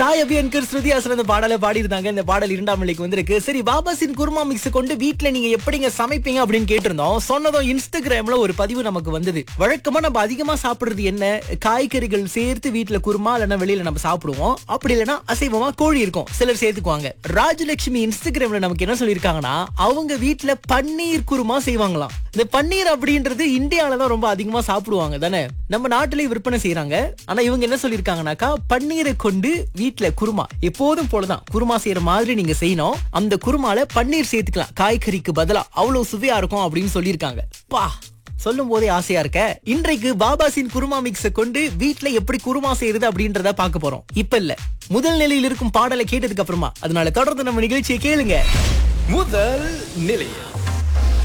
சாய் அபியன்கர் ஸ்ருதி ஹாசன் அந்த பாடலை பாடியிருந்தாங்க இந்த பாடல் இரண்டாம் நிலைக்கு வந்திருக்கு சரி பாபாசின் குருமா மிக்ஸ் கொண்டு வீட்ல நீங்க எப்படிங்க சமைப்பீங்க அப்படின்னு கேட்டிருந்தோம் சொன்னதும் இன்ஸ்டாகிராம்ல ஒரு பதிவு நமக்கு வந்தது வழக்கமா நம்ம அதிகமா சாப்பிடுறது என்ன காய்கறிகள் சேர்த்து வீட்ல குருமா இல்லைன்னா வெளியில நம்ம சாப்பிடுவோம் அப்படி இல்லைன்னா அசைவமா கோழி இருக்கும் சிலர் சேர்த்துக்குவாங்க ராஜலட்சுமி இன்ஸ்டாகிராம்ல நமக்கு என்ன சொல்லியிருக்காங்கன்னா அவங்க வீட்ல பன்னீர் குருமா செய்வாங்களாம் இந்த பன்னீர் அப்படின்றது இந்தியால தான் ரொம்ப அதிகமா சாப்பிடுவாங்க தானே நம்ம நாட்டிலேயே விற்பனை செய்யறாங்க ஆனா இவங்க என்ன சொல்லிருக்காங்கனாக்கா பன்னீரை கொண்டு வீட்ல குருமா எப்போதும் போலதான் குருமா செய்யற மாதிரி நீங்க செய்யணும் அந்த குருமால பன்னீர் சேர்த்துக்கலாம் காய்கறிக்கு பதிலா அவ்வளவு சுவையா இருக்கும் அப்படின்னு சொல்லியிருக்காங்க பா சொல்லும் போதே ஆசையா இருக்க இன்றைக்கு பாபாசின் குருமா மிக்ஸ கொண்டு வீட்ல எப்படி குருமா செய்யறது அப்படின்றத பார்க்க போறோம் இப்ப இல்ல முதல் நிலையில் இருக்கும் பாடலை கேட்டதுக்கு அப்புறமா அதனால தொடர்ந்து நம்ம நிகழ்ச்சியை கேளுங்க முதல் நிலையம்